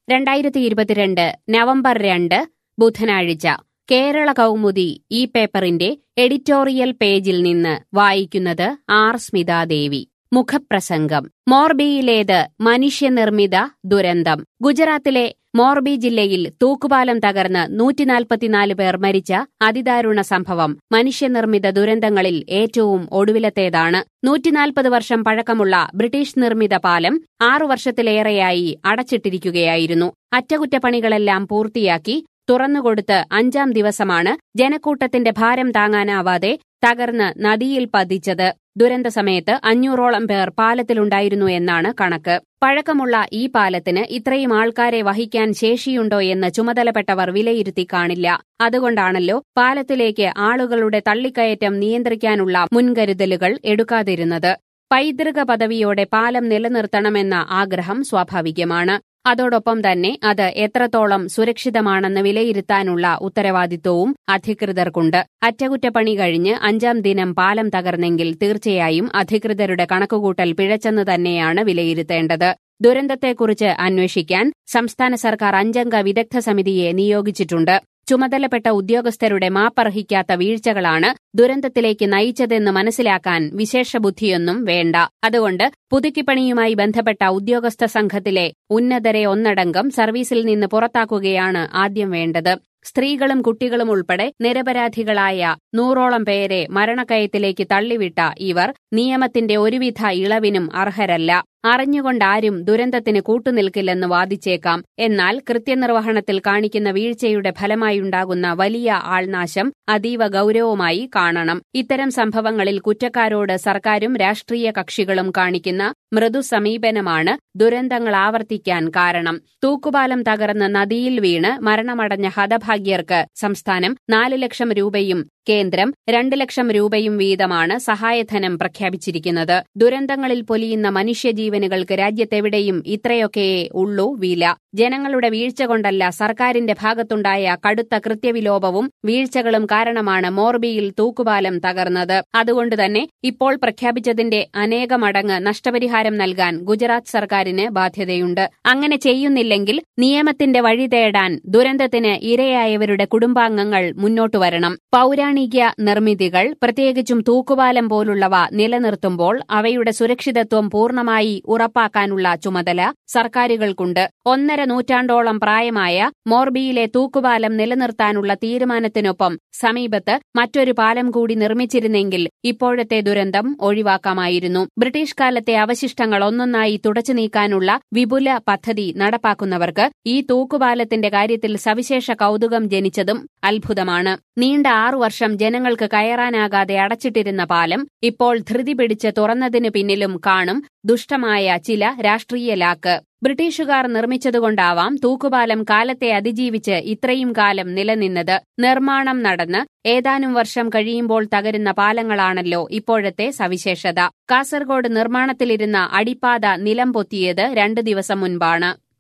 രണ്ടായിരത്തി ഇരുപത്തിരണ്ട് നവംബർ രണ്ട് ബുധനാഴ്ച കേരള കൗമുദി ഈ പേപ്പറിന്റെ എഡിറ്റോറിയൽ പേജിൽ നിന്ന് വായിക്കുന്നത് ആർ സ്മിതാദേവി മുഖപ്രസംഗം മോർബിയിലേത് മനുഷ്യനിർമ്മിത ദുരന്തം ഗുജറാത്തിലെ മോർബി ജില്ലയിൽ തൂക്കുപാലം തകർന്ന് നൂറ്റിനാൽപ്പത്തിനാല് പേർ മരിച്ച അതിദാരുണ സംഭവം മനുഷ്യനിർമ്മിത ദുരന്തങ്ങളിൽ ഏറ്റവും ഒടുവിലത്തേതാണ് നൂറ്റിനാൽപ്പത് വർഷം പഴക്കമുള്ള ബ്രിട്ടീഷ് നിർമ്മിത പാലം ആറു വർഷത്തിലേറെയായി അടച്ചിട്ടിരിക്കുകയായിരുന്നു അറ്റകുറ്റപ്പണികളെല്ലാം പൂർത്തിയാക്കി തുറന്നുകൊടുത്ത് അഞ്ചാം ദിവസമാണ് ജനക്കൂട്ടത്തിന്റെ ഭാരം താങ്ങാനാവാതെ തകർന്ന് നദിയിൽ പതിച്ചത് ദുരന്ത സമയത്ത് അഞ്ഞൂറോളം പേർ പാലത്തിലുണ്ടായിരുന്നു എന്നാണ് കണക്ക് പഴക്കമുള്ള ഈ പാലത്തിന് ഇത്രയും ആൾക്കാരെ വഹിക്കാൻ ശേഷിയുണ്ടോ എന്ന് ചുമതലപ്പെട്ടവർ വിലയിരുത്തി കാണില്ല അതുകൊണ്ടാണല്ലോ പാലത്തിലേക്ക് ആളുകളുടെ തള്ളിക്കയറ്റം നിയന്ത്രിക്കാനുള്ള മുൻകരുതലുകൾ എടുക്കാതിരുന്നത് പൈതൃക പദവിയോടെ പാലം നിലനിർത്തണമെന്ന ആഗ്രഹം സ്വാഭാവികമാണ് അതോടൊപ്പം തന്നെ അത് എത്രത്തോളം സുരക്ഷിതമാണെന്ന് വിലയിരുത്താനുള്ള ഉത്തരവാദിത്വവും അധികൃതർക്കുണ്ട് അറ്റകുറ്റപ്പണി കഴിഞ്ഞ് അഞ്ചാം ദിനം പാലം തകർന്നെങ്കിൽ തീർച്ചയായും അധികൃതരുടെ കണക്കുകൂട്ടൽ പിഴച്ചെന്ന് തന്നെയാണ് വിലയിരുത്തേണ്ടത് ദുരന്തത്തെക്കുറിച്ച് അന്വേഷിക്കാൻ സംസ്ഥാന സർക്കാർ അഞ്ചംഗ വിദഗ്ധ സമിതിയെ നിയോഗിച്ചിട്ടുണ്ട് ചുമതലപ്പെട്ട ഉദ്യോഗസ്ഥരുടെ മാപ്പർഹിക്കാത്ത വീഴ്ചകളാണ് ദുരന്തത്തിലേക്ക് നയിച്ചതെന്ന് മനസ്സിലാക്കാൻ വിശേഷ ബുദ്ധിയൊന്നും വേണ്ട അതുകൊണ്ട് പുതുക്കിപ്പണിയുമായി ബന്ധപ്പെട്ട ഉദ്യോഗസ്ഥ സംഘത്തിലെ ഉന്നതരെ ഒന്നടങ്കം സർവീസിൽ നിന്ന് പുറത്താക്കുകയാണ് ആദ്യം വേണ്ടത് സ്ത്രീകളും കുട്ടികളും ഉൾപ്പെടെ നിരപരാധികളായ നൂറോളം പേരെ മരണക്കയത്തിലേക്ക് തള്ളിവിട്ട ഇവർ നിയമത്തിന്റെ ഒരുവിധ ഇളവിനും അർഹരല്ല അറിഞ്ഞുകൊണ്ടാരും ദുരന്തത്തിന് കൂട്ടുനിൽക്കില്ലെന്ന് വാദിച്ചേക്കാം എന്നാൽ കൃത്യനിർവഹണത്തിൽ കാണിക്കുന്ന വീഴ്ചയുടെ ഫലമായുണ്ടാകുന്ന വലിയ ആൾനാശം അതീവ ഗൌരവമായി കാണണം ഇത്തരം സംഭവങ്ങളിൽ കുറ്റക്കാരോട് സർക്കാരും രാഷ്ട്രീയ കക്ഷികളും കാണിക്കുന്ന മൃദു സമീപനമാണ് ദുരന്തങ്ങൾ ആവർത്തിക്കാൻ കാരണം തൂക്കുപാലം തകർന്ന് നദിയിൽ വീണ് മരണമടഞ്ഞ ഹതഭാഗ്യർക്ക് സംസ്ഥാനം നാല് ലക്ഷം രൂപയും കേന്ദ്രം രണ്ട് ലക്ഷം രൂപയും വീതമാണ് സഹായധനം പ്രഖ്യാപിച്ചിരിക്കുന്നത് ദുരന്തങ്ങളിൽ പൊലിയുന്ന മനുഷ്യജീവനുകൾക്ക് രാജ്യത്തെവിടെയും ഇത്രയൊക്കെയേ ഉള്ളൂ വില ജനങ്ങളുടെ വീഴ്ച കൊണ്ടല്ല സർക്കാരിന്റെ ഭാഗത്തുണ്ടായ കടുത്ത കൃത്യവിലോപവും വീഴ്ചകളും കാരണമാണ് മോർബിയിൽ തൂക്കുപാലം തകർന്നത് അതുകൊണ്ടുതന്നെ ഇപ്പോൾ പ്രഖ്യാപിച്ചതിന്റെ അനേകമടങ്ങ് നഷ്ടപരിഹാരം നൽകാൻ ഗുജറാത്ത് സർക്കാരിന് ബാധ്യതയുണ്ട് അങ്ങനെ ചെയ്യുന്നില്ലെങ്കിൽ നിയമത്തിന്റെ വഴി തേടാൻ ദുരന്തത്തിന് ഇരയായവരുടെ കുടുംബാംഗങ്ങൾ മുന്നോട്ടു വരണം പൌരാണിക നിർമ്മിതികൾ പ്രത്യേകിച്ചും തൂക്കുപാലം പോലുള്ളവ നിലനിർത്തുമ്പോൾ അവയുടെ സുരക്ഷിതത്വം പൂർണ്ണമായി ഉറപ്പാക്കാനുള്ള ചുമതല സർക്കാരുകൾക്കുണ്ട് ഒന്നര നൂറ്റാണ്ടോളം പ്രായമായ മോർബിയിലെ തൂക്കുപാലം നിലനിർത്താനുള്ള തീരുമാനത്തിനൊപ്പം സമീപത്ത് മറ്റൊരു പാലം കൂടി നിർമ്മിച്ചിരുന്നെങ്കിൽ ഇപ്പോഴത്തെ ദുരന്തം ഒഴിവാക്കാമായിരുന്നു ബ്രിട്ടീഷ് കാലത്തെ അവശിഷ്ടങ്ങൾ ഒന്നൊന്നായി തുടച്ചു നീക്കാനുള്ള വിപുല പദ്ധതി നടപ്പാക്കുന്നവർക്ക് ഈ തൂക്കുപാലത്തിന്റെ കാര്യത്തിൽ സവിശേഷ കൌതുകം ജനിച്ചതും അത്ഭുതമാണ് നീണ്ട ആറു വർഷം ജനങ്ങൾക്ക് കയറാനാകാതെ അടച്ചിട്ടിരുന്ന പാലം ഇപ്പോൾ ധൃതി പിടിച്ച് തുറന്നതിനു പിന്നിലും കാണും ദുഷ്ടമായ ചില രാഷ്ട്രീയ ലാക്ക് ബ്രിട്ടീഷുകാർ നിർമ്മിച്ചതുകൊണ്ടാവാം തൂക്കുപാലം കാലത്തെ അതിജീവിച്ച് ഇത്രയും കാലം നിലനിന്നത് നിർമ്മാണം നടന്ന് ഏതാനും വർഷം കഴിയുമ്പോൾ തകരുന്ന പാലങ്ങളാണല്ലോ ഇപ്പോഴത്തെ സവിശേഷത കാസർഗോഡ് നിർമ്മാണത്തിലിരുന്ന അടിപ്പാത നിലം പൊത്തിയത് രണ്ടു ദിവസം മുൻപാണ്